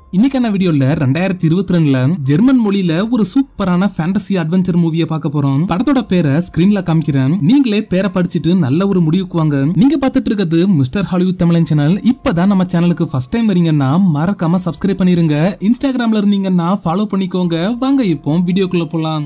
இன்னைக்கான வீடியோல ரெண்டாயிரத்தி இருபத்தி ரெண்டுல ஜெர்மன் மொழியில ஒரு சூப்பரான ஃபேண்டசி அட்வென்ச்சர் மூவியை பார்க்க போறோம் படத்தோட பேரை ஸ்கிரீன்ல காமிக்கிறேன் நீங்களே பேரை படிச்சுட்டு நல்ல ஒரு முடிவுக்கு வாங்க நீங்க பார்த்துட்டு இருக்கிறது மிஸ்டர் ஹாலிவுட் தமிழன் சேனல் இப்பதான் நம்ம சேனலுக்கு ஃபர்ஸ்ட் டைம் வரீங்கன்னா மறக்காம சப்ஸ்கிரைப் பண்ணிருங்க இன்ஸ்டாகிராம்ல இருந்தீங்கன்னா ஃபாலோ பண்ணிக்கோங்க வாங்க இப்போ வீடியோக்குள்ள போலாம்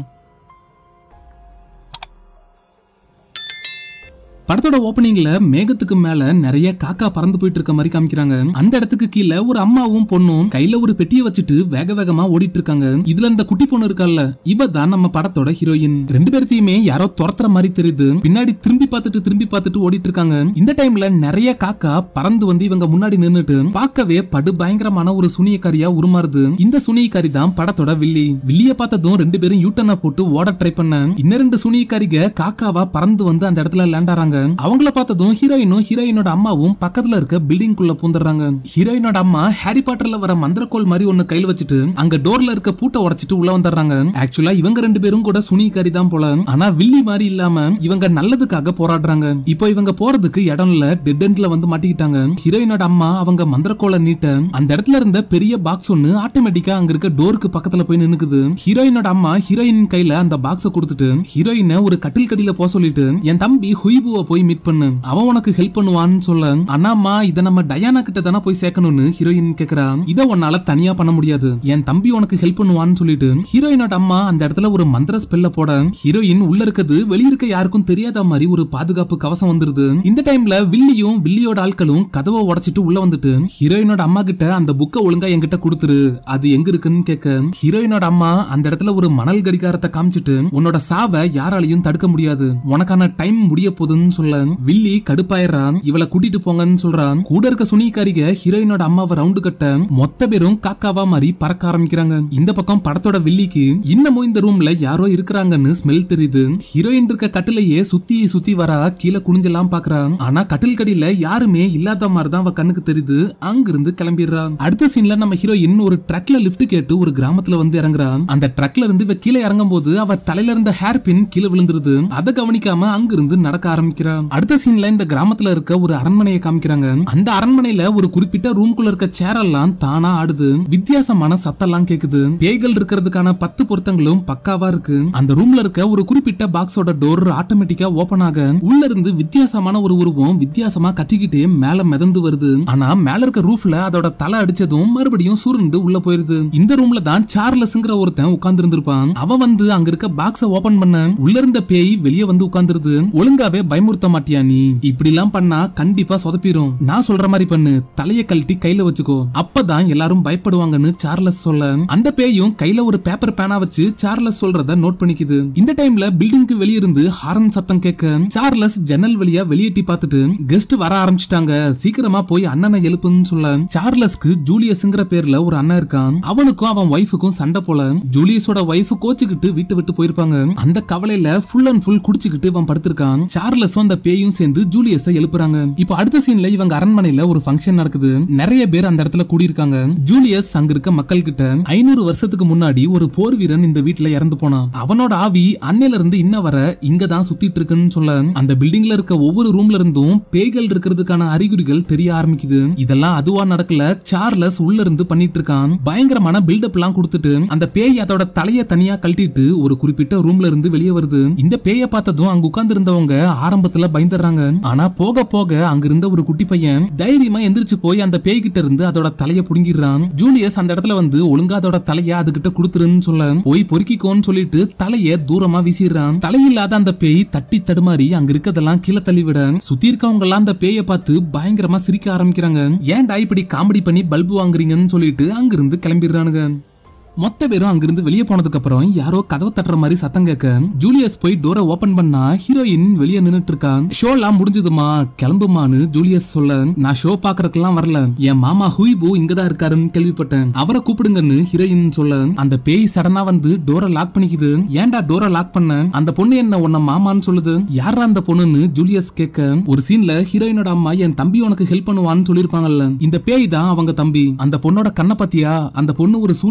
படத்தோட ஓப்பனிங்ல மேகத்துக்கு மேல நிறைய காக்கா பறந்து போயிட்டு இருக்க மாதிரி காமிக்கிறாங்க அந்த இடத்துக்கு கீழே ஒரு அம்மாவும் பொண்ணும் கையில ஒரு பெட்டியை வச்சுட்டு வேக வேகமா ஓடிட்டு இருக்காங்க இதுல இந்த குட்டி பொண்ணு இருக்கல்ல இவ தான் நம்ம படத்தோட ஹீரோயின் ரெண்டு பேர்த்தையுமே யாரோ துரத்துற மாதிரி தெரியுது பின்னாடி திரும்பி பார்த்துட்டு திரும்பி பார்த்துட்டு ஓடிட்டு இருக்காங்க இந்த டைம்ல நிறைய காக்கா பறந்து வந்து இவங்க முன்னாடி நின்னுட்டு பார்க்கவே படு பயங்கரமான ஒரு சுனியக்காரியா உருமாறுது இந்த சுனியக்காரி தான் படத்தோட வில்லி வில்லிய பார்த்ததும் ரெண்டு பேரும் யூட்டனை போட்டு ஓட ட்ரை பண்ண இன்னும் ரெண்டு சுனியக்காரிக காக்காவா பறந்து வந்து அந்த இடத்துல லேண்ட் ஆறாங்க அவங்கள பார்த்ததும் ஹீரோயினும் ஹீரோயினோட அம்மாவும் பக்கத்துல இருக்க பில்டிங் குள்ள பூந்துடுறாங்க ஹீரோயினோட அம்மா ஹாரி பாட்டர்ல வர மந்திரக்கோள் மாதிரி ஒண்ணு கையில வச்சுட்டு அங்க டோர்ல இருக்க பூட்டை உடைச்சிட்டு உள்ள வந்துடுறாங்க ஆக்சுவலா இவங்க ரெண்டு பேரும் கூட சுனிகாரி தான் போல ஆனா வில்லி மாதிரி இல்லாம இவங்க நல்லதுக்காக போராடுறாங்க இப்போ இவங்க போறதுக்கு இடம் இல்ல டெட் எண்ட்ல வந்து மாட்டிக்கிட்டாங்க ஹீரோயினோட அம்மா அவங்க மந்திரக்கோளை நீட்ட அந்த இடத்துல இருந்த பெரிய பாக்ஸ் ஒண்ணு ஆட்டோமேட்டிக்கா அங்க இருக்க டோருக்கு பக்கத்துல போய் நின்னுக்குது ஹீரோயினோட அம்மா ஹீரோயின் கையில அந்த பாக்ஸ கொடுத்துட்டு ஹீரோயினை ஒரு கட்டில் கடியில போக சொல்லிட்டு என் தம்பி ஹுய்புவை போய் மீட் பண்ணு அவன் உனக்கு ஹெல்ப் பண்ணுவான்னு சொல்ல அண்ணாமா இத நம்ம டயானா கிட்ட தானே போய் சேர்க்கணும்னு ஹீரோயின் கேக்குறா இத உன்னால தனியா பண்ண முடியாது என் தம்பி உனக்கு ஹெல்ப் பண்ணுவான்னு சொல்லிட்டு ஹீரோயினோட அம்மா அந்த இடத்துல ஒரு மந்திர ஸ்பெல்ல போட ஹீரோயின் உள்ள இருக்கிறது வெளியிருக்க யாருக்கும் தெரியாத மாதிரி ஒரு பாதுகாப்பு கவசம் வந்துருது இந்த டைம்ல வில்லியும் வில்லியோட ஆட்களும் கதவை உடைச்சிட்டு உள்ள வந்துட்டு ஹீரோயினோட அம்மா கிட்ட அந்த புக்க ஒழுங்கா என்கிட்ட கொடுத்துரு அது எங்க இருக்குன்னு கேட்க ஹீரோயினோட அம்மா அந்த இடத்துல ஒரு மணல் கடிகாரத்தை காமிச்சிட்டு உன்னோட சாவை யாராலையும் தடுக்க முடியாது உனக்கான டைம் முடிய போகுதுன்னு சொல்ல வில்லி கடுப்பாயிடுறான் இவளை கூட்டிட்டு போங்கன்னு சொல்றான் கூட இருக்க சுனிகாரிக ஹீரோயினோட அம்மாவை ரவுண்டு கட்ட மொத்த பேரும் காக்காவா மாதிரி பறக்க ஆரம்பிக்கிறாங்க இந்த பக்கம் படத்தோட வில்லிக்கு இன்னமும் இந்த ரூம்ல யாரோ இருக்கிறாங்கன்னு ஸ்மெல் தெரியுது ஹீரோயின் இருக்க கட்டிலையே சுத்தி சுத்தி வரா கீழே குனிஞ்செல்லாம் பாக்குறான் ஆனா கட்டில் கடியில யாருமே இல்லாத மாதிரி தான் அவ கண்ணுக்கு தெரியுது அங்கிருந்து கிளம்பிடுறான் அடுத்த சீன்ல நம்ம ஹீரோயின் ஒரு ட்ரக்ல லிஃப்ட் கேட்டு ஒரு கிராமத்துல வந்து இறங்குறான் அந்த ட்ரக்ல இருந்து இவ கீழே இறங்கும் போது அவ தலையில இருந்த ஹேர் பின் கீழே விழுந்துருது அதை கவனிக்காம அங்கிருந்து நடக்க ஆரம்பிக்கிறான் அடுத்த சீன்ல இந்த கிராமத்துல இருக்க ஒரு அரண்மனையை காமிக்கிறாங்க அந்த அரண்மனையில ஒரு குறிப்பிட்ட ரூம்குள்ள இருக்க சேர் எல்லாம் தானா ஆடுது வித்தியாசமான சத்தம்லாம் கேக்குது பேய்கள் இருக்கிறதுக்கான பத்து பொருத்தங்களும் பக்காவா இருக்கு அந்த ரூம்ல இருக்க ஒரு குறிப்பிட்ட பாக்ஸோட டோர் ஆட்டோமேட்டிக்கா ஓபன் ஆக உள்ள இருந்து வித்தியாசமான ஒரு உருவம் வித்தியாசமா கத்திக்கிட்டே மேல மிதந்து வருது ஆனா மேல இருக்க ரூஃப்ல அதோட தலை அடிச்சதும் மறுபடியும் சுருண்டு உள்ள போயிருது இந்த ரூம்ல தான் சார்லஸ்ங்கிற ஒருத்தன் உட்கார்ந்து இருந்திருப்பான் அவன் வந்து அங்க இருக்க பாக்ஸ ஓபன் பண்ண உள்ள இருந்த பேய் வெளியே வந்து உட்கார்ந்துருது ஒழுங்காவே பயமுறுத்த மாட்டியா நீ இப்படி எல்லாம் பண்ணா கண்டிப்பா சொதப்பிரும் நான் சொல்ற மாதிரி பண்ணு தலைய கழட்டி கையில வச்சுக்கோ அப்பதான் எல்லாரும் பயப்படுவாங்கன்னு சார்லஸ் சொல்ல அந்த பேயும் கையில ஒரு பேப்பர் பேனா வச்சு சார்லஸ் சொல்றத நோட் பண்ணிக்குது இந்த டைம்ல பில்டிங்க்கு வெளியிருந்து ஹாரன் சத்தம் கேட்க சார்லஸ் ஜன்னல் வழியா வெளியேட்டி பார்த்துட்டு கெஸ்ட் வர ஆரம்பிச்சிட்டாங்க சீக்கிரமா போய் அண்ணனை எழுப்புன்னு சொல்ல சார்லஸ்க்கு ஜூலியஸ்ங்கிற பேர்ல ஒரு அண்ணன் இருக்கான் அவனுக்கும் அவன் ஒய்ஃபுக்கும் சண்டை போல ஜூலியஸோட ஒய்ஃப் கோச்சுக்கிட்டு வீட்டு விட்டு போயிருப்பாங்க அந்த கவலையில ஃபுல் அண்ட் ஃபுல் குடிச்சுக்கிட்டு அவன் படுத்திருக்கான் சார்லஸும் அந்த பேயும் சேர்ந்து ஜூலியஸ எழுப்புறாங்க இப்போ அடுத்த சீன்ல இவங்க அரண்மனையில ஒரு ஃபங்க்ஷன் நடக்குது நிறைய பேர் அந்த இடத்துல கூடியிருக்காங்க ஜூலியஸ் அங்க இருக்க மக்கள் கிட்ட ஐநூறு வருஷத்துக்கு முன்னாடி ஒரு போர் வீரன் இந்த வீட்டுல இறந்து போனான் அவனோட ஆவி அன்னையில இருந்து இன்ன வர இங்க தான் சுத்திட்டு இருக்குன்னு சொல்ல அந்த பில்டிங்ல இருக்க ஒவ்வொரு ரூம்ல இருந்தும் பேய்கள் இருக்கிறதுக்கான அறிகுறிகள் தெரிய ஆரம்பிக்குது இதெல்லாம் அதுவா நடக்கல சார்லஸ் உள்ள இருந்து பண்ணிட்டு இருக்கான் பயங்கரமான பில்டப் எல்லாம் கொடுத்துட்டு அந்த பேய் அதோட தலைய தனியா கழட்டிட்டு ஒரு குறிப்பிட்ட ரூம்ல இருந்து வெளியே வருது இந்த பேய பார்த்ததும் அங்க உட்கார்ந்து இருந்தவங்க ஆரம்பத்துல பயந்துடுறாங்க ஆனா போக போக அங்க இருந்த ஒரு குட்டி பையன் தைரியமா எந்திரிச்சு போய் அந்த பேய் கிட்ட இருந்து அதோட தலைய புடுங்கிடுறான் ஜூலியஸ் அந்த இடத்துல வந்து ஒழுங்கா அதோட தலைய அதுகிட்ட கொடுத்துருன்னு சொல்ல போய் பொறுக்கிக்கோன்னு சொல்லிட்டு தலைய தூரமா வீசிடுறான் தலையில்லாத அந்த பேய் தட்டி தடுமாறி அங்க இருக்கதெல்லாம் கீழே தள்ளிவிட சுத்தி இருக்கவங்க எல்லாம் அந்த பேய பார்த்து பயங்கரமா சிரிக்க ஆரம்பிக்கிறாங்க ஏன்டா இப்படி காமெடி பண்ணி பல்பு வாங்குறீங்கன்னு சொல்லிட்டு அங்கிருந்து கிளம்பிடுறானுங்க மொத்த பேரும் அங்கிருந்து வெளியே போனதுக்கு அப்புறம் யாரோ கதவை தட்டுற மாதிரி சத்தம் கேட்க ஜூலியஸ் போய் டோரை ஓபன் பண்ணா ஹீரோயின் வெளியே நின்னுட்டு இருக்கான் ஷோ எல்லாம் முடிஞ்சதுமா கிளம்புமான்னு ஜூலியஸ் சொல்ல நான் ஷோ பாக்குறதுக்கெல்லாம் வரல என் மாமா ஹுய்பு இங்கதான் இருக்காருன்னு கேள்விப்பட்டேன் அவரை கூப்பிடுங்கன்னு ஹீரோயின் சொல்ல அந்த பேய் சடனா வந்து டோரை லாக் பண்ணிக்குது ஏன்டா டோரை லாக் பண்ண அந்த பொண்ணு என்ன உன்ன மாமான்னு சொல்லுது யாரா அந்த பொண்ணுன்னு ஜூலியஸ் கேட்க ஒரு சீன்ல ஹீரோயினோட அம்மா என் தம்பி உனக்கு ஹெல்ப் பண்ணுவான்னு சொல்லிருப்பாங்கல்ல இந்த பேய் தான் அவங்க தம்பி அந்த பொண்ணோட கண்ணை பத்தியா அந்த பொண்ணு ஒரு சூனியக்காரின்னு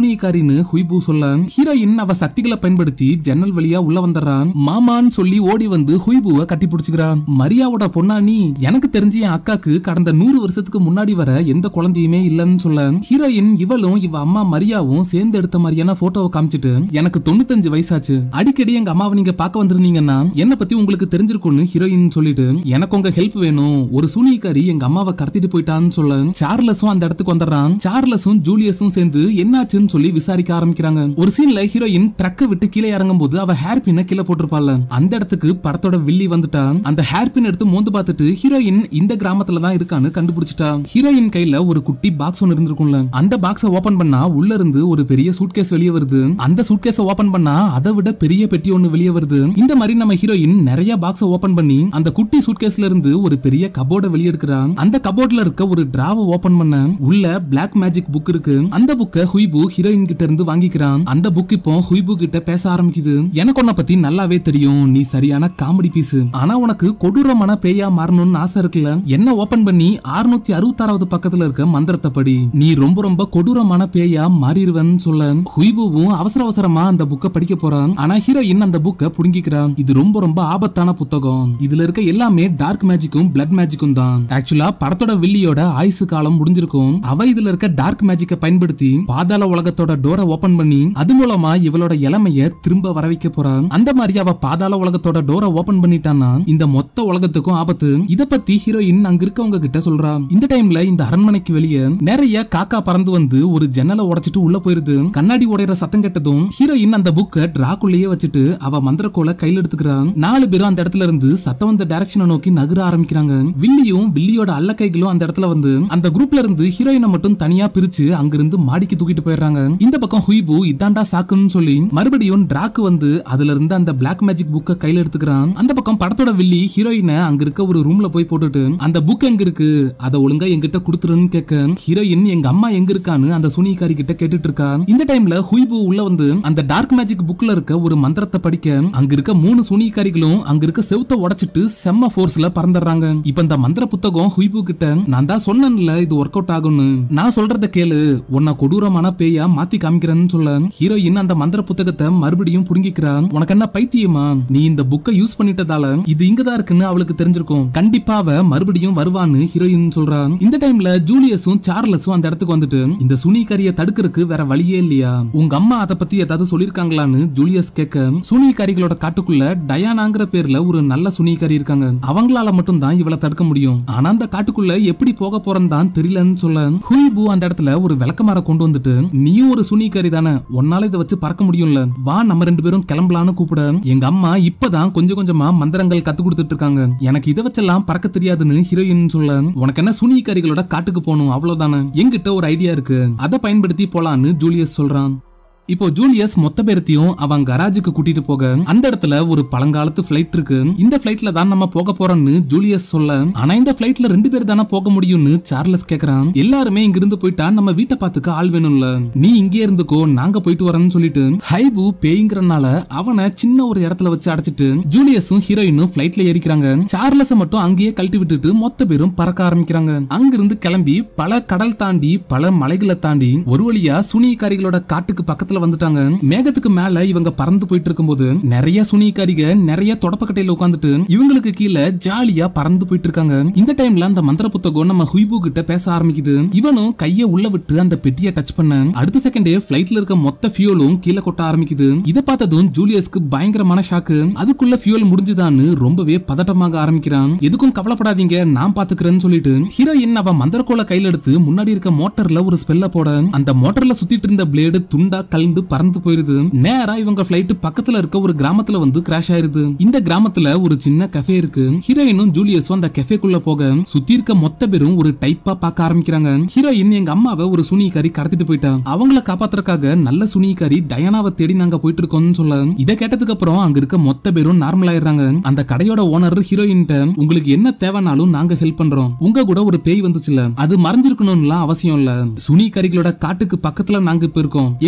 வந்திருக்கேன்னு ஹுய்பு சொல்ல ஹீரோயின் அவ சக்திகளை பயன்படுத்தி ஜன்னல் வழியா உள்ள வந்துடுறான் மாமான்னு சொல்லி ஓடி வந்து ஹுய்புவை கட்டி பிடிச்சுக்கிறான் மரியாவோட பொண்ணா நீ எனக்கு தெரிஞ்சு என் அக்காக்கு கடந்த நூறு வருஷத்துக்கு முன்னாடி வர எந்த குழந்தையுமே இல்லைன்னு சொல்ல ஹீரோயின் இவளும் இவ அம்மா மரியாவும் சேர்ந்து எடுத்த மாதிரியான போட்டோவை காமிச்சிட்டு எனக்கு தொண்ணூத்தஞ்சு வயசாச்சு அடிக்கடி எங்க அம்மாவை நீங்க பார்க்க வந்திருந்தீங்கன்னா என்ன பத்தி உங்களுக்கு தெரிஞ்சிருக்கும்னு ஹீரோயின் சொல்லிட்டு எனக்கு உங்க ஹெல்ப் வேணும் ஒரு சூனியக்காரி எங்க அம்மாவை கடத்திட்டு போயிட்டான்னு சொல்ல சார்லஸும் அந்த இடத்துக்கு வந்துடுறான் சார்லஸும் ஜூலியஸும் சேர்ந்து என்னாச்சுன்னு சொல்லி விசாரிக்க ஆரம்பிக்கிறாங்க ஒரு சீன்ல ஹீரோயின் ட்ரக்கை விட்டு கீழே இறங்கும் போது அவ ஹேர் பின்ன கீழே போட்டிருப்பாள் அந்த இடத்துக்கு படத்தோட வில்லி வந்துட்டா அந்த ஹேர் பின் எடுத்து மோந்து பார்த்துட்டு ஹீரோயின் இந்த கிராமத்துல தான் இருக்கான்னு கண்டுபிடிச்சிட்டா ஹீரோயின் கையில ஒரு குட்டி பாக்ஸ் ஒன்னு இருந்திருக்கும்ல அந்த பாக்ஸ ஓபன் பண்ணா உள்ள இருந்து ஒரு பெரிய சூட்கேஸ் வெளியே வருது அந்த சூட்கேஸ ஓபன் பண்ணா அதை விட பெரிய பெட்டி ஒன்னு வெளியே வருது இந்த மாதிரி நம்ம ஹீரோயின் நிறைய பாக்ஸ ஓபன் பண்ணி அந்த குட்டி சூட்கேஸ்ல இருந்து ஒரு பெரிய கபோர்ட வெளியே எடுக்கிறா அந்த கபோர்ட்ல இருக்க ஒரு டிராவை ஓபன் பண்ண உள்ள பிளாக் மேஜிக் புக் இருக்கு அந்த புக்க ஹுய்பு ஹீரோயின் கிட்ட இருந்து வாங்கிக்கிறான் அந்த புக் இப்போ ஹுய்பு கிட்ட பேச ஆரம்பிக்குது எனக்கு உன்னை பத்தி நல்லாவே தெரியும் நீ சரியான காமெடி பீஸ் ஆனா உனக்கு கொடூரமான பேயா மாறணும்னு ஆசை இருக்குல்ல என்ன ஓபன் பண்ணி 666 அறுபத்தாறாவது பக்கத்துல இருக்க மந்திரத்தை படி நீ ரொம்ப ரொம்ப கொடூரமான பேயா மாறிடுவேன்னு சொல்ல ஹுய்புவும் அவசர அவசரமா அந்த புக்க படிக்க போறான் ஆனா ஹீரோயின் அந்த புக்க புடுங்கிக்கிறான் இது ரொம்ப ரொம்ப ஆபத்தான புத்தகம் இதுல இருக்க எல்லாமே டார்க் மேஜிக்கும் பிளட் மேஜிக்கும் தான் ஆக்சுவலா படத்தோட வில்லியோட ஆயுசு காலம் முடிஞ்சிருக்கும் அவ இதுல இருக்க டார்க் மேஜிக்கை பயன்படுத்தி பாதாள உலகத்தோட டோரை ஓபன் பண்ணி அது மூலமா இவளோட இளமைய திரும்ப வர வைக்க போறான் அந்த மாதிரி அவ பாதாள உலகத்தோட டோரை ஓபன் பண்ணிட்டான்னா இந்த மொத்த உலகத்துக்கும் ஆபத்து இத பத்தி ஹீரோயின் அங்க இருக்கவங்க கிட்ட சொல்றா இந்த டைம்ல இந்த அரண்மனைக்கு வெளியே நிறைய காக்கா பறந்து வந்து ஒரு ஜன்னலை உடைச்சிட்டு உள்ள போயிருது கண்ணாடி உடையிற சத்தம் கேட்டதும் ஹீரோயின் அந்த புக்க டிராக்குள்ளேயே வச்சுட்டு அவ மந்திரக்கோலை கையில எடுத்துக்கிறான் நாலு பேரும் அந்த இடத்துல இருந்து சத்தம் வந்த டைரக்ஷனை நோக்கி நகர ஆரம்பிக்கிறாங்க வில்லியும் வில்லியோட அல்ல கைகளும் அந்த இடத்துல வந்து அந்த குரூப்ல இருந்து ஹீரோயினை மட்டும் தனியா பிரிச்சு அங்கிருந்து மாடிக்கு தூக்கிட்டு போயிடுறாங்க இந்த பக்கம் ஹுய்பு இதாண்டா சாக்குன்னு சொல்லி மறுபடியும் டிராக்கு வந்து அதுல இருந்து அந்த பிளாக் மேஜிக் புக்க கையில எடுத்துக்கிறான் அந்த பக்கம் படத்தோட வில்லி ஹீரோயினை அங்க இருக்க ஒரு ரூம்ல போய் போட்டுட்டு அந்த புக் எங்க இருக்கு அதை ஒழுங்கா என்கிட்ட கொடுத்துருன்னு கேட்க ஹீரோயின் எங்க அம்மா எங்க இருக்கான்னு அந்த சுனிகாரி கிட்ட கேட்டுட்டு இருக்கா இந்த டைம்ல ஹுய்பு உள்ள வந்து அந்த டார்க் மேஜிக் புக்ல இருக்க ஒரு மந்திரத்தை படிக்க அங்க இருக்க மூணு சுனிகாரிகளும் அங்க இருக்க செவுத்த உடைச்சிட்டு செம்ம ஃபோர்ஸ்ல பறந்துடுறாங்க இப்ப இந்த மந்திர புத்தகம் ஹுய்பு கிட்ட நான் தான் சொன்னேன்ல இது ஒர்க் அவுட் ஆகும்னு நான் சொல்றத கேளு உன்னை கொடூரமான பேயா மாத்தி காமிக்கிறேன்னு சொல்ல ஹீரோயின் அந்த மந்திர புத்தகத்தை மறுபடியும் புடுங்கிக்கிறான் உனக்கு என்ன பைத்தியமா நீ இந்த புக்கை யூஸ் பண்ணிட்டதால இது இங்கதான் இருக்குன்னு அவளுக்கு தெரிஞ்சிருக்கும் கண்டிப்பா அவ மறுபடியும் வருவான்னு ஹீரோயின் சொல்றான் இந்த டைம்ல ஜூலியஸும் சார்லஸும் அந்த இடத்துக்கு வந்துட்டு இந்த சுனிகாரிய தடுக்கிறதுக்கு வேற வழியே இல்லையா உங்க அம்மா அதை பத்தி ஏதாவது சொல்லிருக்காங்களான்னு ஜூலியஸ் கேட்க சுனிகாரிகளோட காட்டுக்குள்ள டயானாங்கிற பேர்ல ஒரு நல்ல சுனிகாரி இருக்காங்க அவங்களால மட்டும் தான் இவளை தடுக்க முடியும் ஆனா அந்த காட்டுக்குள்ள எப்படி போக போறன்னு தான் தெரியலன்னு சொல்ல ஹுய்பு அந்த இடத்துல ஒரு விளக்கமார கொண்டு வந்துட்டு நீயும் ஒரு சுனிகாரி தானே உன்னால இதை வச்சு பறக்க முடியும்ல வா நம்ம ரெண்டு பேரும் கிளம்பலான்னு கூப்பிட எங்க அம்மா இப்பதான் கொஞ்சம் கொஞ்சமா மந்திரங்கள் கத்து கொடுத்துட்டு இருக்காங்க எனக்கு இதை வச்செல்லாம் பறக்க தெரியாதுன்னு ஹீரோயின் சொல்ல உனக்கு என்ன சுனிகாரிகளோட காட்டுக்கு போகணும் அவ்வளவுதானே என்கிட்ட ஒரு ஐடியா இருக்கு அதை பயன்படுத்தி போலான்னு ஜூலியஸ் சொல்றான் இப்போ ஜூலியஸ் மொத்த பேரத்தையும் அவன் கராஜுக்கு கூட்டிட்டு போக அந்த இடத்துல ஒரு பழங்காலத்து ஃபிளைட் இருக்கு இந்த ஃபிளைட்ல தான் நம்ம போக போறோம்னு ஜூலியஸ் சொல்ல ஆனா இந்த ஃபிளைட்ல ரெண்டு பேர் தானே போக முடியும்னு சார்லஸ் கேக்குறான் எல்லாருமே இங்க இருந்து போயிட்டா நம்ம வீட்டை பாத்துக்க ஆள் வேணும்ல நீ இங்கே இருந்துக்கோ நாங்க போயிட்டு வரேன்னு சொல்லிட்டு ஹைபு பேய்ங்கிறனால அவனை சின்ன ஒரு இடத்துல வச்சு அடைச்சிட்டு ஜூலியஸும் ஹீரோயினும் ஃபிளைட்ல ஏறிக்கிறாங்க சார்லஸ மட்டும் அங்கேயே கழட்டி விட்டுட்டு மொத்த பேரும் பறக்க ஆரம்பிக்கிறாங்க அங்கிருந்து கிளம்பி பல கடல் தாண்டி பல மலைகளை தாண்டி ஒரு வழியா சுனிகாரிகளோட காட்டுக்கு பக்கத்துல வந்துட்டாங்க மேகத்துக்கு மேல இவங்க பறந்து போயிட்டு இருக்கும்போது நிறைய சுனிகாரிக நிறைய தொடப்பக்கட்டையில உட்காந்துட்டு இவங்களுக்கு கீழே ஜாலியா பறந்து போயிட்டு இருக்காங்க இந்த டைம்ல அந்த மந்திர புத்தகம் நம்ம ஹுய்பு கிட்ட பேச ஆரம்பிக்குது இவனும் கைய உள்ள விட்டு அந்த பெட்டியை டச் பண்ண அடுத்த செகண்டே பிளைட்ல இருக்க மொத்த ஃபியூலும் கீழே கொட்ட ஆரம்பிக்குது இதை பார்த்ததும் ஜூலியஸ்க்கு பயங்கரமான ஷாக்கு அதுக்குள்ள ஃபியூல் முடிஞ்சுதான்னு ரொம்பவே பதட்டமாக ஆரம்பிக்கிறான் எதுக்கும் கவலைப்படாதீங்க நான் பாத்துக்கிறேன்னு சொல்லிட்டு ஹீரோயின் அவ மந்திரக்கோலை கையில எடுத்து முன்னாடி இருக்க மோட்டர்ல ஒரு ஸ்பெல்ல போட அந்த மோட்டர்ல சுத்திட்டு இருந்த பிளேடு துண்டா கலந்து பறந்து போயிருது நேரா இவங்க பிளைட் பக்கத்துல இருக்க ஒரு கிராமத்துல வந்து கிராஷ் ஆயிருது இந்த கிராமத்துல ஒரு சின்ன கஃபே இருக்கு ஹீரோயினும் ஜூலியஸும் அந்த கஃபேக்குள்ள போக சுத்தி இருக்க மொத்த பேரும் ஒரு டைப்பா பார்க்க ஆரம்பிக்கிறாங்க ஹீரோயின் எங்க அம்மாவை ஒரு சுனிகாரி கடத்திட்டு போயிட்டா அவங்கள காப்பாத்துறதுக்காக நல்ல சுனிகாரி டயானாவை தேடி நாங்க போயிட்டு இருக்கோம்னு சொல்ல இதை கேட்டதுக்கு அப்புறம் அங்க இருக்க மொத்த பேரும் நார்மல் ஆயிடுறாங்க அந்த கடையோட ஓனர் ஹீரோயின்ட்ட உங்களுக்கு என்ன தேவைனாலும் நாங்க ஹெல்ப் பண்றோம் உங்க கூட ஒரு பேய் வந்துச்சுல அது மறைஞ்சிருக்கணும்லாம் அவசியம் இல்ல சுனிகாரிகளோட காட்டுக்கு பக்கத்துல நாங்க இப்ப இருக்கோம் எங்களுக்கு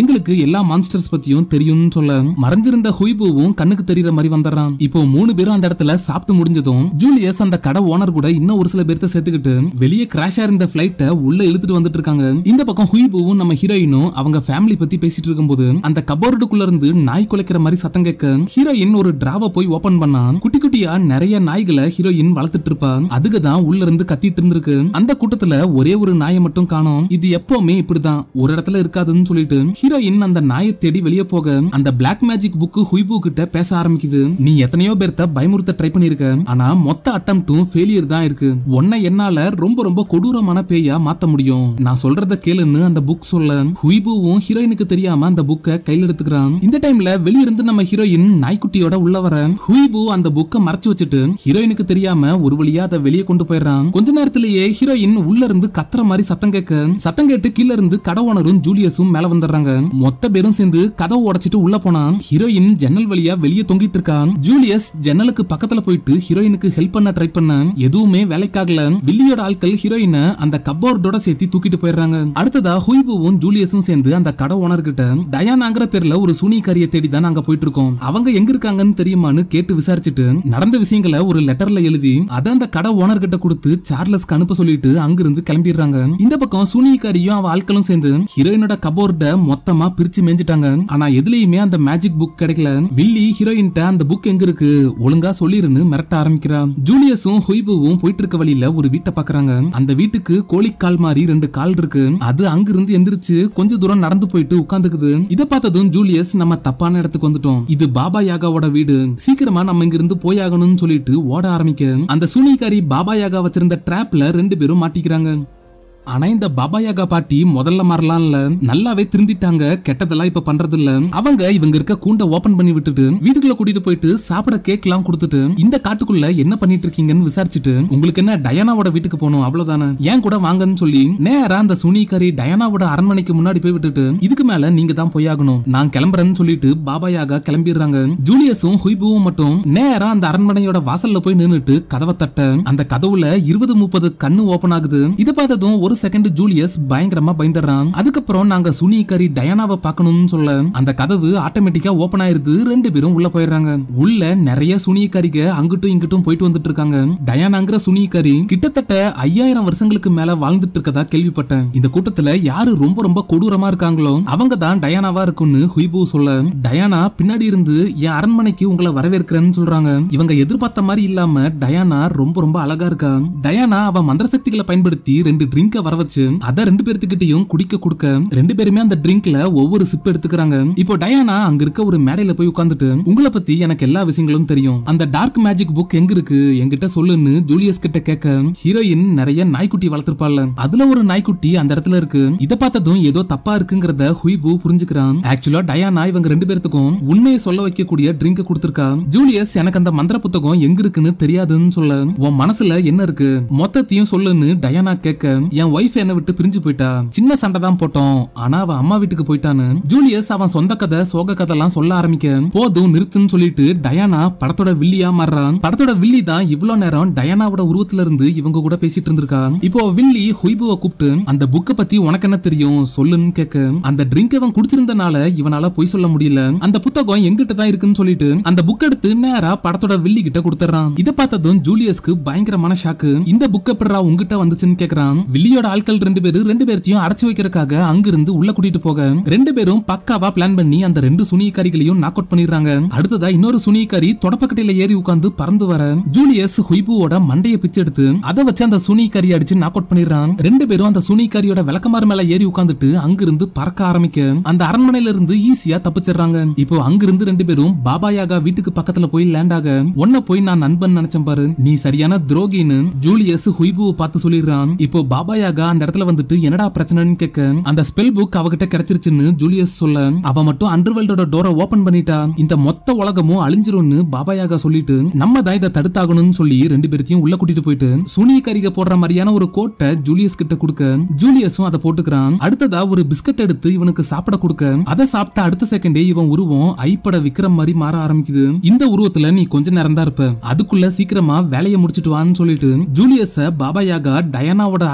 எல்லா மான்ஸ்டர்ஸ் பத்தியும் தெரியும்னு சொல்ல மறைஞ்சிருந்த ஹுய்புவும் கண்ணுக்கு தெரியற மாதிரி வந்துடுறான் இப்போ மூணு பேரும் அந்த இடத்துல சாப்பிட்டு முடிஞ்சதும் ஜூலியஸ் அந்த கடை ஓனர் கூட இன்னும் ஒரு சில பேர்த்த சேர்த்துக்கிட்டு வெளியே கிராஷ் இருந்த பிளைட்ட உள்ள இழுத்துட்டு வந்துட்டு இருக்காங்க இந்த பக்கம் ஹுய்புவும் நம்ம ஹீரோயினும் அவங்க ஃபேமிலி பத்தி பேசிட்டு இருக்கும்போது அந்த கபோர்டுக்குள்ள இருந்து நாய் குலைக்கிற மாதிரி சத்தம் கேட்க ஹீரோயின் ஒரு டிராவை போய் ஓபன் பண்ணா குட்டி குட்டியா நிறைய நாய்களை ஹீரோயின் வளர்த்துட்டு இருப்பா அதுக்கு தான் உள்ள இருந்து கத்திட்டு இருந்திருக்கு அந்த கூட்டத்துல ஒரே ஒரு நாயை மட்டும் காணோம் இது எப்பவுமே இப்படிதான் ஒரு இடத்துல இருக்காதுன்னு சொல்லிட்டு ஹீரோயின் அந்த நாயை தேடி வெளியே போக அந்த பிளாக் மேஜிக் புக்கு ஹுய்பு கிட்ட பேச ஆரம்பிக்குது நீ எத்தனையோ பேர்த்த பயமுறுத்த ட்ரை பண்ணிருக்க ஆனா மொத்த அட்டம்ட்டும் ஃபெயிலியர் தான் இருக்கு உன்னை என்னால ரொம்ப ரொம்ப கொடூரமான பேயா மாத்த முடியும் நான் சொல்றத கேளுன்னு அந்த புக் சொல்ல ஹுய்புவும் ஹீரோயினுக்கு தெரியாம அந்த புக்கை கையில எடுத்துக்கிறான் இந்த டைம்ல வெளியிருந்து நம்ம ஹீரோயின் நாய்க்குட்டியோட உள்ள வர ஹுய்பு அந்த புக்கை மறைச்சு வச்சுட்டு ஹீரோயினுக்கு தெரியாம ஒரு வழியா அதை வெளியே கொண்டு போயிடுறான் கொஞ்ச நேரத்திலேயே ஹீரோயின் உள்ள இருந்து கத்துற மாதிரி சத்தம் கேட்க சத்தம் கேட்டு கீழ இருந்து கடை ஓனரும் ஜூலியஸும் மேல வந்துடுறாங்க மொத்த பேரும் சேர்ந்து கதவை உடைச்சிட்டு உள்ள போனா ஹீரோயின் ஜன்னல் வழியா வெளியே தொங்கிட்டு இருக்கான் ஜூலியஸ் ஜன்னலுக்கு பக்கத்துல போயிட்டு ஹீரோயினுக்கு ஹெல்ப் பண்ண ட்ரை பண்ண எதுவுமே வேலைக்காகல வில்லியோட ஆட்கள் ஹீரோயினை அந்த கப்போர்டோட சேர்த்து தூக்கிட்டு போயிடுறாங்க அடுத்ததா ஹுய்புவும் ஜூலியஸும் சேர்ந்து அந்த கடை ஓனர் கிட்ட டயானாங்கிற பேர்ல ஒரு சூனிக்காரியை தேடி தான் நாங்க போயிட்டு இருக்கோம் அவங்க எங்க இருக்காங்கன்னு தெரியுமான்னு கேட்டு விசாரிச்சுட்டு நடந்த விஷயங்களை ஒரு லெட்டர்ல எழுதி அதை அந்த கடை ஓனர் கிட்ட கொடுத்து சார்லஸ்க்கு அனுப்ப சொல்லிட்டு அங்கிருந்து கிளம்பிடுறாங்க இந்த பக்கம் சூனியக்காரியும் அவ ஆட்களும் சேர்ந்து ஹீரோயினோட கபோர்ட மொத்தமா பிரிச்சு மேஞ்சிட்டாங்க ஆனா எதுலயுமே அந்த மேஜிக் புக் கிடைக்கல வில்லி ஹீரோயின்ட்ட அந்த புக் எங்க இருக்கு ஒழுங்கா சொல்லிருன்னு மிரட்ட ஆரம்பிக்கிறா ஜூலியஸும் ஹொய்புவும் போயிட்டு இருக்க வழியில ஒரு வீட்டை பாக்குறாங்க அந்த வீட்டுக்கு கோழிக்கால் மாதிரி ரெண்டு கால் இருக்கு அது அங்கிருந்து எந்திரிச்சு கொஞ்ச தூரம் நடந்து போயிட்டு உட்கார்ந்துக்குது இத பார்த்ததும் ஜூலியஸ் நம்ம தப்பான இடத்துக்கு வந்துட்டோம் இது பாபா யாகாவோட வீடு சீக்கிரமா நம்ம இங்க இருந்து போயாகணும்னு சொல்லிட்டு ஓட ஆரம்பிக்க அந்த சூனிக்காரி பாபா யாகா வச்சிருந்த ட்ராப்ல ரெண்டு பேரும் மாட்டிக்கிறாங்க ஆனா இந்த பாபா யாகா பாட்டி முதல்ல மாறலாம் இல்ல நல்லாவே திருந்திட்டாங்க கெட்டதெல்லாம் இப்ப பண்றது இல்ல அவங்க இவங்க இருக்க கூண்ட ஓபன் பண்ணி விட்டுட்டு வீட்டுக்குள்ள கூட்டிட்டு போயிட்டு சாப்பிட கேக் எல்லாம் கொடுத்துட்டு இந்த காட்டுக்குள்ள என்ன பண்ணிட்டு இருக்கீங்கன்னு விசாரிச்சுட்டு உங்களுக்கு என்ன டயானாவோட வீட்டுக்கு போகணும் அவ்வளவுதானே ஏன் கூட வாங்கன்னு சொல்லி நேரா அந்த சுனிகாரி டயானாவோட அரண்மனைக்கு முன்னாடி போய் விட்டுட்டு இதுக்கு மேல நீங்க தான் போயாகணும் நான் கிளம்புறேன்னு சொல்லிட்டு பாபா யாகா கிளம்பிடுறாங்க ஜூலியஸும் ஹுய்புவும் மட்டும் நேரா அந்த அரண்மனையோட வாசல்ல போய் நின்னுட்டு கதவை தட்ட அந்த கதவுல இருபது முப்பது கண்ணு ஓபன் ஆகுது இதை பார்த்ததும் ஒரு செகண்ட் ஜூலியஸ் பயங்கரமா பயந்துடுறான் அதுக்கப்புறம் நாங்க சுனிகரி டயானாவை பார்க்கணும்னு சொல்ல அந்த கதவு ஆட்டோமேட்டிக்கா ஓபன் ஆயிருது ரெண்டு பேரும் உள்ள போயிடுறாங்க உள்ள நிறைய சுனிகரிக அங்கிட்டும் இங்கிட்டும் போயிட்டு வந்துட்டு இருக்காங்க டயானாங்கிற சுனிகரி கிட்டத்தட்ட ஐயாயிரம் வருஷங்களுக்கு மேல வாழ்ந்துட்டு இருக்கதா கேள்விப்பட்டேன் இந்த கூட்டத்துல யாரு ரொம்ப ரொம்ப கொடூரமா இருக்காங்களோ அவங்க தான் டயானாவா இருக்கும்னு ஹுய்பு சொல்ல டயானா பின்னாடி இருந்து என் அரண்மனைக்கு உங்களை வரவேற்கிறேன்னு சொல்றாங்க இவங்க எதிர்பார்த்த மாதிரி இல்லாம டயானா ரொம்ப ரொம்ப அழகா இருக்கா டயானா அவ மந்திர சக்திகளை பயன்படுத்தி ரெண்டு ட்ரிங்க வர வச்சு அத ரெண்டு பேர்த்துக்கிட்டையும் குடிக்க கொடுக்க ரெண்டு பேருமே அந்த ட்ரிங்க்ல ஒவ்வொரு சிப் எடுத்துக்கிறாங்க இப்போ டயானா அங்க இருக்க ஒரு மேடையில போய் உட்கார்ந்துட்டு உங்களை பத்தி எனக்கு எல்லா விஷயங்களும் தெரியும் அந்த டார்க் மேஜிக் புக் எங்க இருக்கு என்கிட்ட சொல்லுன்னு ஜூலியஸ் கிட்ட கேட்க ஹீரோயின் நிறைய நாய்க்குட்டி வளர்த்திருப்பாள்ல அதுல ஒரு நாய்க்குட்டி அந்த இடத்துல இருக்கு இத பார்த்ததும் ஏதோ தப்பா இருக்குங்கிறத ஹுய்பு புரிஞ்சுக்கிறான் ஆக்சுவலா டயானா இவங்க ரெண்டு பேர்த்துக்கும் உண்மையை சொல்ல வைக்கக்கூடிய ட்ரிங்க் கொடுத்திருக்கா ஜூலியஸ் எனக்கு அந்த மந்திர புத்தகம் எங்க இருக்குன்னு தெரியாதுன்னு சொல்ல உன் மனசுல என்ன இருக்கு மொத்தத்தையும் சொல்லுன்னு டயானா கேட்க என் ஒய்ஃப் என்னை விட்டு பிரிஞ்சு போயிட்டா சின்ன சண்டை தான் போட்டோம் ஆனா அவ அம்மா வீட்டுக்கு போயிட்டான்னு ஜூலியஸ் அவன் சொந்த கதை சோக கதைலாம் சொல்ல ஆரம்பிக்க போதும் நிறுத்துன்னு சொல்லிட்டு டயானா படத்தோட வில்லியா மாறுறான் படத்தோட வில்லி தான் இவ்வளவு நேரம் டயானாவோட உருவத்துல இருந்து இவங்க கூட பேசிட்டு இருந்திருக்கா இப்போ வில்லி ஹுய்புவை கூப்பிட்டு அந்த புக்கை பத்தி உனக்கு என்ன தெரியும் சொல்லுன்னு கேட்க அந்த ட்ரிங்க் அவன் குடிச்சிருந்தனால இவனால பொய் சொல்ல முடியல அந்த புத்தகம் எங்கிட்ட தான் இருக்குன்னு சொல்லிட்டு அந்த புக் எடுத்து நேரா படத்தோட வில்லி கிட்ட கொடுத்துறான் இத பார்த்ததும் ஜூலியஸ்க்கு பயங்கரமான ஷாக்கு இந்த புக் எப்படா உங்ககிட்ட வந்துச்சுன்னு கேக்குறான் வில்லியோட ஆட்கள் ரெண்டு பேரு ரெண்டு பேர்த்தையும் அடைச்சு வைக்கிறதுக்காக அங்கிருந்து உள்ள கூட்டிட்டு போக ரெண்டு பேரும் பக்காவா பிளான் பண்ணி அந்த ரெண்டு சுனியக்காரிகளையும் நாக் அவுட் பண்ணிடுறாங்க அடுத்ததா இன்னொரு சுனியக்காரி தொடப்பக்கட்டையில ஏறி உட்கார்ந்து பறந்து வர ஜூலியஸ் ஹுய்புவோட மண்டைய பிச்சு எடுத்து அதை வச்சு அந்த சுனிக்காரி அடிச்சு நாக் அவுட் பண்ணிடுறான் ரெண்டு பேரும் அந்த சுனிக்காரியோட விளக்கமாறு மேல ஏறி உட்கார்ந்துட்டு அங்கிருந்து பறக்க ஆரம்பிக்க அந்த அரண்மனையில இருந்து ஈஸியா தப்பிச்சிடுறாங்க இப்போ அங்கிருந்து ரெண்டு பேரும் பாபா யாகா வீட்டுக்கு பக்கத்துல போய் லேண்ட் ஆக உன்ன போய் நான் நண்பன் நினைச்சேன் பாரு நீ சரியான துரோகின்னு ஜூலியஸ் ஹுய்புவை பார்த்து சொல்லிடுறான் இப்போ பாபா யாகா அந்த இடத்துல வந்துட்டு என்னடா பிரச்சனைன்னு கேட்க அந்த ஸ்பெல் புக் அவகிட்ட கிடைச்சிருச்சுன்னு ஜூலியஸ் சொல்ல அவ மட்டும் அண்டர்வேல்டோட டோரை ஓபன் பண்ணிட்டா இந்த மொத்த உலகமும் அழிஞ்சிரும்னு பாபா யாகா சொல்லிட்டு நம்ம தான் இதை தடுத்தாகணும்னு சொல்லி ரெண்டு பேர்த்தையும் உள்ள கூட்டிட்டு போயிட்டு சூனியக்காரிக போடுற மாதிரியான ஒரு கோட்டை ஜூலியஸ் கிட்ட கொடுக்க ஜூலியஸும் அதை போட்டுக்கிறான் அடுத்ததா ஒரு பிஸ்கட் எடுத்து இவனுக்கு சாப்பிட கொடுக்க அதை சாப்பிட்ட அடுத்த செகண்டே இவன் உருவம் ஐப்பட விக்ரம் மாதிரி மாற ஆரம்பிக்குது இந்த உருவத்துல நீ கொஞ்ச நேரம் தான் இருப்ப அதுக்குள்ள சீக்கிரமா வேலையை முடிச்சிட்டு வான்னு சொல்லிட்டு ஜூலியஸ பாபா யாகா டயானாவோட அரண்மனைக்குள்ள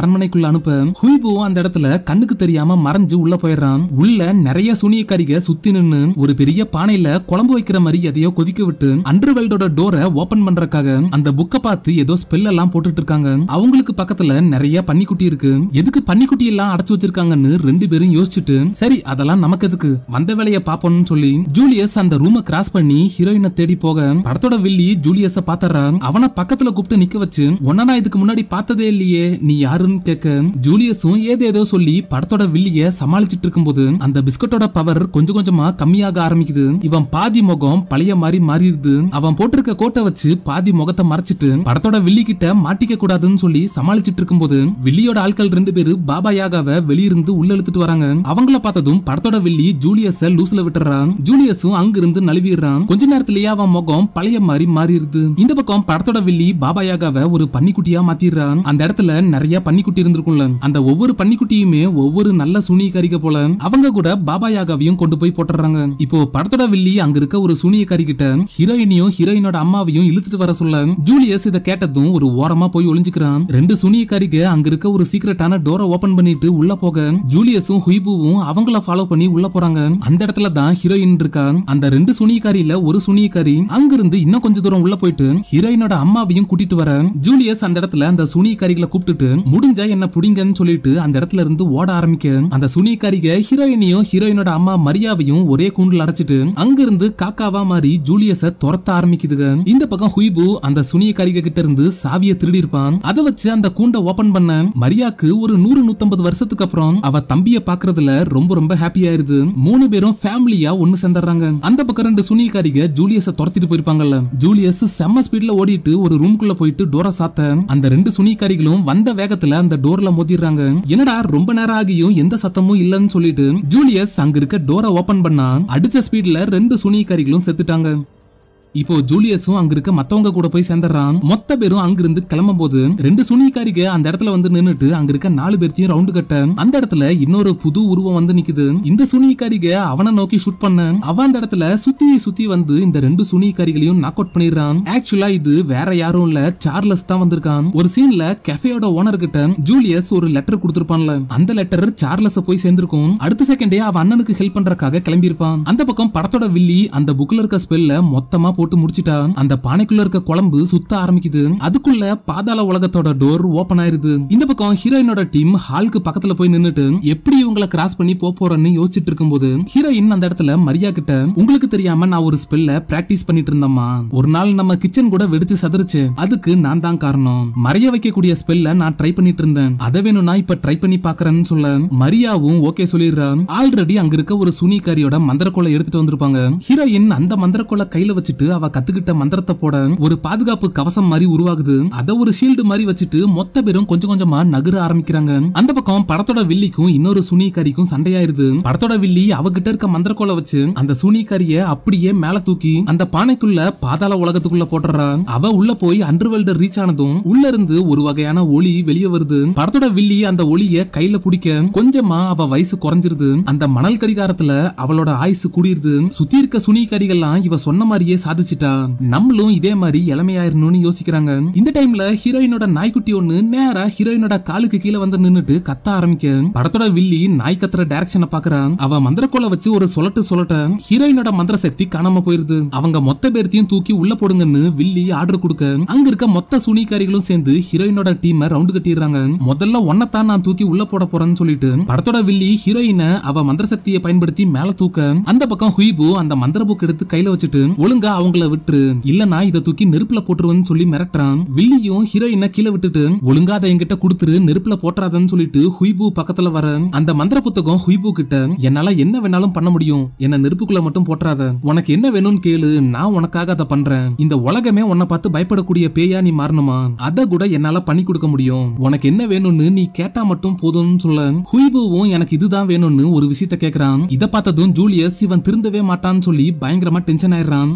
அனுப்ப ஹுய்பு அந்த இடத்துல கண்ணுக்கு தெரியாம மறைஞ்சு உள்ள போயிடுறான் உள்ள நிறைய சூனியக்காரிக சுத்தி நின்னு ஒரு பெரிய பானையில குழம்பு வைக்கிற மாதிரி எதையோ கொதிக்க விட்டு அண்டர்வேல்டோட டோரை ஓபன் பண்றதுக்காக அந்த புக்கை பார்த்து ஏதோ ஸ்பெல் எல்லாம் போட்டுட்டு இருக்காங்க அவங்களுக்கு பக்கத்துல நிறைய பன்னிக்குட்டி இருக்கு எதுக்கு பன்னிக்குட்டி எல்லாம் அடைச்சு வச்சிருக்காங்கன்னு ரெண்டு பேரும் யோசிச்சுட்டு சரி அதெல்லாம் நமக்கு எதுக்கு வந்த வேலையை பாப்போம்னு சொல்லி ஜூலியஸ் அந்த ரூமை கிராஸ் பண்ணி ஹீரோயினை தேடி போக படத்தோட வில்லி ஜூலியஸ பாத்தறா அவனை பக்கத்துல கூப்பிட்டு நிக்க வச்சு உன்ன நான் இதுக்கு முன்னாடி பார்த்ததே இல்லையே நீ யாருன்னு கேட்க ஜூலியஸும் ஏதேதோ சொல்லி படத்தோட வில்லிய சமாளிச்சிட்டு இருக்கும்போது அந்த பிஸ்கட்டோட பவர் கொஞ்சம் கொஞ்சமா கம்மியாக ஆரம்பிக்குது இவன் பாதி முகம் பழைய மாதிரி மாறிடுது அவன் போட்டிருக்க கோட்டை வச்சு பாதி முகத்தை மறைச்சிட்டு படத்தோட வில்லி கிட்ட மாட்டிக்க கூடாதுன்னு சொல்லி சமாளிச்சிட்டு இருக்கும்போது வில்லியோட ஆட்கள் ரெண்டு பேரு பாபா யாகாவை வெளியிருந்து உள்ள இழுத்துட்டு வராங்க அவங்கள பார்த்ததும் படத்தோட வில்லி ஜூலியஸ லூஸ்ல விட்டுறான் ஜூலியஸும் அங்கிருந்து நழுவிடுறான் கொஞ்ச நேரத்திலேயே அவன் முகம் பழைய மாதிரி மாறிடுது இந்த பக்கம் படத்தோட வில்லி பாபா யாகாவை ஒரு பன்னிக்குட்டியா மாத்திடுறான் அந்த இடத்துல நிறைய பன்னிக்குட்டி இருந்திருக்கும்ல அந்த ஒவ்வொரு பன்னிக்குட்டியுமே ஒவ்வொரு நல்ல சூனியக்காரிக போல அவங்க கூட பாபா யாகாவையும் கொண்டு போய் போட்டுறாங்க இப்போ படத்தோட வில்லி அங்க இருக்க ஒரு சூனியக்காரி கிட்ட ஹீரோயினையும் ஹீரோயினோட அம்மாவையும் இழுத்துட்டு வர சொல்ல ஜூலியஸ் இதை கேட்டதும் ஒரு ஓரமா போய் ஒளிஞ்சுக்கிறான் ரெண்டு சூனியக்காரிக அங்க இருக்க ஒரு சீக்கிரட்டான டோரை ஓபன் பண்ணிட்டு உள்ள போக ஜூலியஸும் ஹுய்புவும் அவங்கள ஃபாலோ பண்ணி உள்ள போறாங்க அந்த இடத்துல தான் ஹீரோயின் இருக்கா அந்த ரெண்டு சுனியக்காரியில ஒரு சுனியக்காரி அங்கிருந்து இன்னும் கொஞ்ச தூரம் உள்ள போயிட்டு ஹீரோயினோட அம்மாவையும் கூட்டிட்டு வர ஜூலியஸ் அந்த இடத்துல அந்த சுனியக்காரிகளை கூப்பிட்டுட்டு முடிஞ்சா என்ன புடிங்கன்னு சொல்லிட்டு அந்த இடத்துல இருந்து ஓட ஆரம்பிக்க அந்த சுனியக்காரிக ஹீரோயினையும் ஹீரோயினோட அம்மா மரியாவையும் ஒரே கூண்டுல அடைச்சிட்டு அங்கிருந்து காக்காவா மாறி ஜூலியஸ துரத்த ஆரம்பிக்குதுங்க இந்த பக்கம் ஹுய்பு அந்த சுனியக்காரிக கிட்ட இருந்து சாவியை திருடி இருப்பான் அதை வச்சு அந்த கூண்டை ஓபன் பண்ண மரியாக்கு ஒரு நூறு நூத்தம்பது வருஷத்துக்கு அப்புறம் அவ தம்பிய பாக்குறதுல ரொம்ப ரொம்ப ஹாப்பி ஆயிருது மூணு பேரும் ஃபேமிலியா ஒண்ணு சேர்ந்துடுறாங்க அந்த பக்கம் ரெண்டு சுனியக்காரிக ஜூலியஸ துரத்திட்டு போயிருப்பாங்கல்ல ஜூலியஸ் செம்ம ஸ்பீட்ல ஓடிட்டு ஒரு ரூம்குள்ள போயிட்டு டோரை சாத்த அந்த ரெண்டு சுனியக்காரிகளும் வந்த வேகத்துல அந்த டோர்ல மோதிடுறாங்க என்னடா ரொம்ப நேரம் ஆகியும் எந்த சத்தமும் இல்லைன்னு சொல்லிட்டு ஜூலியஸ் அங்க இருக்க டோரை ஓபன் பண்ணா அடிச்ச ஸ்பீட்ல ரெண்டு சுனியக்காரிகளும் செத்துட்டாங்க இப்போ ஜூலியஸும் அங்க இருக்க மத்தவங்க கூட போய் சேர்ந்துடுறான் மொத்த பேரும் அங்கிருந்து கிளம்பும் போது ரெண்டு சுனிக்காரிக அந்த இடத்துல வந்து நின்னுட்டு அங்க இருக்க நாலு பேர்த்தையும் ரவுண்டு கட்ட அந்த இடத்துல இன்னொரு புது உருவம் வந்து நிக்குது இந்த சுனிக்காரிக அவனை நோக்கி ஷூட் பண்ண அவன் அந்த இடத்துல சுத்தி சுத்தி வந்து இந்த ரெண்டு சுனிக்காரிகளையும் நாக் அவுட் பண்ணிடுறான் ஆக்சுவலா இது வேற யாரும் இல்ல சார்லஸ் தான் வந்திருக்கான் ஒரு சீன்ல கெஃபேயோட ஓனர் கிட்ட ஜூலியஸ் ஒரு லெட்டர் கொடுத்திருப்பான்ல அந்த லெட்டர் சார்லஸ் போய் சேர்ந்திருக்கும் அடுத்த செகண்டே அவன் அண்ணனுக்கு ஹெல்ப் பண்றதுக்காக கிளம்பி இருப்பான் அந்த பக்கம் படத்தோட வில்லி அந்த புக்ல இருக்க ஸ்பெல்ல மொத்தமா போட்டு முடிச்சிட்டான் அந்த பானைக்குள்ள இருக்க குழம்பு சுத்த ஆரம்பிக்குது அதுக்குள்ள பாதாள உலகத்தோட டோர் ஓபன் ஆயிருது இந்த பக்கம் ஹீரோயினோட டீம் ஹாலுக்கு பக்கத்துல போய் நின்னுட்டு எப்படி இவங்கள கிராஸ் பண்ணி போப் போறேன்னு யோசிச்சுட்டு இருக்கும்போது ஹீரோயின் அந்த இடத்துல மரியா கிட்ட உங்களுக்கு தெரியாம நான் ஒரு ஸ்பெல்ல பிராக்டிஸ் பண்ணிட்டு இருந்தம்மா ஒரு நாள் நம்ம கிச்சன் கூட வெடிச்சு சதுருச்சு அதுக்கு நான் தான் காரணம் மறைய வைக்கக்கூடிய ஸ்பெல்ல நான் ட்ரை பண்ணிட்டு இருந்தேன் அதை வேணும்னா இப்ப ட்ரை பண்ணி பாக்குறேன்னு சொல்ல மரியாவும் ஓகே சொல்லிடுறான் ஆல்ரெடி அங்க இருக்க ஒரு சுனிக்காரியோட மந்திரக்கோலை எடுத்துட்டு வந்திருப்பாங்க ஹீரோயின் அந்த மந்திரக்கோலை கையில வச்சுட்டு அவ கத்துக்கிட்ட மந்திரத்தை போட ஒரு பாதுகாப்பு கவசம் மாதிரி உருவாகுது அத ஒரு ஷீல்டு மாதிரி வச்சுட்டு மொத்த பேரும் கொஞ்சம் கொஞ்சமா நகர ஆரம்பிக்கிறாங்க அந்த பக்கம் படத்தோட வில்லிக்கும் இன்னொரு சுனிக்காரிக்கும் சண்டையாயிருது படத்தோட வில்லி அவகிட்ட இருக்க மந்திரக்கோலை வச்சு அந்த சுனிக்காரிய அப்படியே மேல தூக்கி அந்த பானைக்குள்ள பாதாள உலகத்துக்குள்ள போட்டுறா அவ உள்ள போய் அண்டர்வேல்டர் ரீச் ஆனதும் உள்ள இருந்து ஒரு வகையான ஒளி வெளியே வருது படத்தோட வில்லி அந்த ஒளிய கையில பிடிக்க கொஞ்சமா அவ வயசு குறைஞ்சிருது அந்த மணல் கடிகாரத்துல அவளோட ஆயுசு கூடிருது சுத்தி இருக்க சுனிக்காரிகள்லாம் இவ சொன்ன மாதிரியே சாதிச்சிட்டா நம்மளும் இதே மாதிரி இளமையாயிருணும்னு யோசிக்கிறாங்க இந்த டைம்ல ஹீரோயினோட நாய்க்குட்டி ஒண்ணு நேரா ஹீரோயினோட காலுக்கு கீழே வந்து நின்னுட்டு கத்த ஆரம்பிக்க படத்தோட வில்லி நாய் கத்துற டைரக்ஷனை பாக்குறான் அவ மந்திரக்கோலை வச்சு ஒரு சொல்லட்டு சொல்லட்ட ஹீரோயினோட மந்திர சக்தி காணாம போயிருது அவங்க மொத்த பேர்த்தையும் தூக்கி உள்ள போடுங்கன்னு வில்லி ஆர்டர் கொடுக்க அங்க இருக்க மொத்த சுனிக்காரிகளும் சேர்ந்து ஹீரோயினோட டீமை ரவுண்டு கட்டிடுறாங்க முதல்ல ஒன்னத்தான் நான் தூக்கி உள்ள போட போறேன்னு சொல்லிட்டு படத்தோட வில்லி ஹீரோயினை அவ மந்திர சக்தியை பயன்படுத்தி மேல தூக்க அந்த பக்கம் ஹுய்பு அந்த மந்திர புக் எடுத்து கையில வச்சுட்டு ஒழுங்கா அவங்கள விட்டுரு இல்லனா இத தூக்கி நெருப்புல போட்டுருவேன்னு சொல்லி மிரட்டுறான் வில்லியும் ஹீரோயினை கீழே விட்டுட்டு ஒழுங்கா அதை என்கிட்ட கொடுத்துரு நெருப்புல போட்டுறாதன்னு சொல்லிட்டு ஹுய்பு பக்கத்துல வர அந்த மந்திர புத்தகம் ஹுய்பு கிட்ட என்னால என்ன வேணாலும் பண்ண முடியும் என்ன நெருப்புக்குள்ள மட்டும் போட்டுறாத உனக்கு என்ன வேணும்னு கேளு நான் உனக்காக அதை பண்றேன் இந்த உலகமே உன்னை பார்த்து பயப்படக்கூடிய பேயா நீ மாறணுமா அத கூட என்னால பண்ணி கொடுக்க முடியும் உனக்கு என்ன வேணும்னு நீ கேட்டா மட்டும் போதும்னு சொல்ல ஹுய்புவும் எனக்கு இதுதான் வேணும்னு ஒரு விஷயத்த கேக்குறான் இத பார்த்ததும் ஜூலியஸ் இவன் திருந்தவே மாட்டான்னு சொல்லி பயங்கரமா டென்ஷன் ஆயிடுறான் அந்த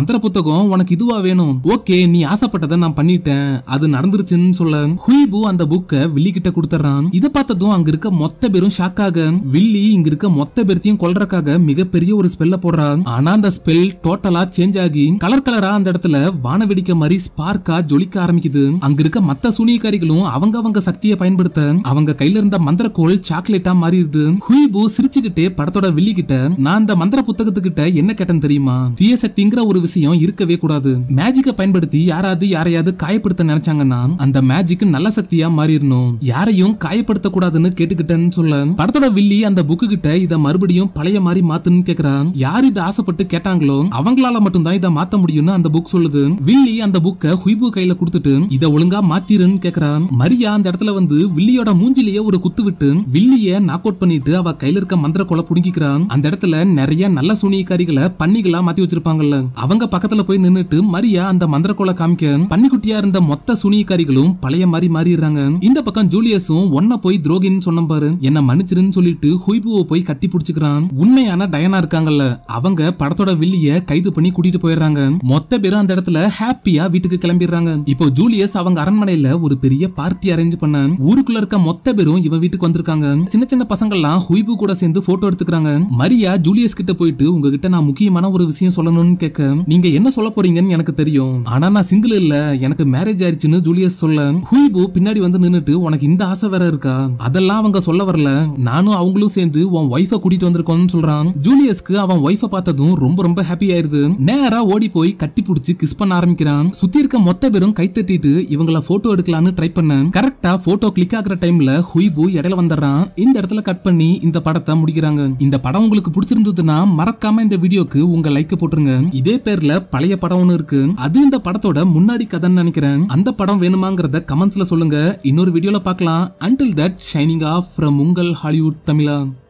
மந்திர புத்தகம் உனக்கு இதுவா வேணும் ஓகே நீ ஆசைப்பட்டதை நான் பண்ணிட்டேன் அது நடந்துருச்சுன்னு சொல்ல ஹுய்பு அந்த புக்கை வில்லி கிட்ட கொடுத்துறான் இதை பார்த்ததும் அங்க இருக்க மொத்த பேரும் ஷாக் ஆக வில்லி இங்க இருக்க மொத்த பேர்த்தையும் கொல்றதுக்காக மிகப்பெரிய ஒரு ஸ்பெல்ல போடுறான் ஆனா அந்த ஸ்பெல் டோட்டலா சேஞ்ச் ஆகி கலர் கலரா அந்த இடத்துல வான வெடிக்க மாதிரி ஸ்பார்க்கா ஜொலிக்க ஆரம்பிக்குது அங்க இருக்க மத்த சூனியக்காரிகளும் அவங்க அவங்க சக்தியை பயன்படுத்த அவங்க கையில இருந்த மந்திரக்கோள் சாக்லேட்டா மாறிடுது ஹுய்பு சிரிச்சுக்கிட்டே படத்தோட வில்லி கிட்ட நான் அந்த மந்திர புத்தகத்துக்கிட்ட என்ன கேட்டேன் தெரியுமா தீய சக்திங்கிற ஒரு விஷயம் இருக்கவே கூடாது மேஜிக்கை பயன்படுத்தி யாராவது யாரையாவது காயப்படுத்த நினைச்சாங்கன்னா அந்த மேஜிக் நல்ல சக்தியா மாறிடணும் யாரையும் காயப்படுத்த கூடாதுன்னு கேட்டுக்கிட்டேன்னு சொல்ல படத்தோட வில்லி அந்த புக்கு கிட்ட இத மறுபடியும் பழைய மாதிரி மாத்துன்னு கேக்குறான் யார் இதை ஆசைப்பட்டு கேட்டாங்களோ அவங்களால மட்டும்தான் இதை மாத்த முடியும்னு அந்த புக் சொல்லுது வில்லி அந்த புக்கை ஹுய்பு கையில கொடுத்துட்டு இத ஒழுங்கா மாத்திருன்னு கேக்குறான் மரியா அந்த இடத்துல வந்து வில்லியோட மூஞ்சிலேயே ஒரு குத்து விட்டு வில்லிய நாக் அவுட் பண்ணிட்டு அவ கையில இருக்க மந்திர கொலை புடுங்கிக்கிறான் அந்த இடத்துல நிறைய நல்ல சூனியக்காரிகளை பன்னிகளா மாத்தி வச்சிருப்பாங்கல்ல அவங்க பக்கத்துல போய் நின்னுட்டு மரியா அந்த மந்திர கொலை காமிக்க பன்னிக்குட்டியா இருந்த மொத்த சூனியக்காரிகளும் பழைய மாதிரி மாறிடுறாங்க இந்த பக்கம் ஜூலியஸும் ஒன்ன போய் துரோகின்னு சொன்ன பாரு என்ன மன்னிச்சிருன்னு சொல்லிட்டு ஹுய்புவை போய் கட்டி பிடிச்சுக்கிறான் உண்மையான டயனா இருக்காங்கல்ல அவங்க படத்தோட வில்லிய கைது பண்ணி கூட்டிட்டு போயிடுறாங்க மொத்த பேரும் அந்த இடத்துல ஹாப்பியா வீட்டுக்கு கிளம்பிடுறாங்க இப்போ ஜூலியஸ் அவங்க அரண்மனையில ஒரு பெரிய பார்ட்டி அரேஞ்ச் பண்ண ஊருக்குள்ள இருக்க மொத்த பேரும் இவன் வீட்டுக்கு வந்திருக்காங்க சின்ன சின்ன பசங்க எல்லாம் ஹுய்பு கூட சேர்ந்து போட்டோ எடுத்துக்கிறாங்க மரியா ஜூலியஸ் கிட்ட போயிட்டு உங்ககிட்ட நான் முக்கியமான ஒரு விஷயம் சொல்லணும்னு கேட்க நீங்க என்ன சொல்ல போறீங்கன்னு எனக்கு தெரியும் ஆனா நான் சிங்கிள் இல்ல எனக்கு மேரேஜ் ஆயிடுச்சுன்னு ஜூலியஸ் சொல்ல ஹுய்பு பின்னாடி வந்து நின்னுட்டு உனக்கு இந்த ஆசை வேற இருக்கா அதெல்லாம் அவங்க சொல்ல வரல நானும் அவங்களும் சேர்ந்து உன் ஒய்ஃப கூட்டிட்டு வந்திருக்கோம்னு சொல்றான் ஜூலியஸ்க்கு அவன் ஒய்ஃப பார்த்ததும் ரொம்ப ரொம்ப ஹாப்பி ஆயிருது நேரா ஓடி போய் கட்டி பிடிச்சி கிஸ் பண்ண ஆரம்பிக்கிறான் சுத்தி இருக்க மொத்த பேரும் கை தட்டிட்டு இவங்கள போட்டோ எடுக்கலாம்னு ட்ரை பண்ண கரெக்டா போட்டோ கிளிக் ஆகுற டைம்ல ஹுய்பு இடையில வந்துடுறான் இந்த இடத்துல கட் பண்ணி இந்த படத்தை முடிக்கிறாங்க இந்த படம் உங்களுக்கு பிடிச்சிருந்ததுன்னா மறக்காம இந்த வீடியோக்கு உங்க லைக் போட்டுருங்க இதே பேர்ல பழைய படம் ஒண்ணு இருக்கு அது இந்த படத்தோட முன்னாடி கதைன்னு நினைக்கிறேன் அந்த படம் வேணுமாங்கிறத கமெண்ட்ஸ்ல சொல்லுங்க இன்னொரு வீடியோல பார்க்கலாம் until that signing off from உங்கள் ஹாலிவுட் தமிழா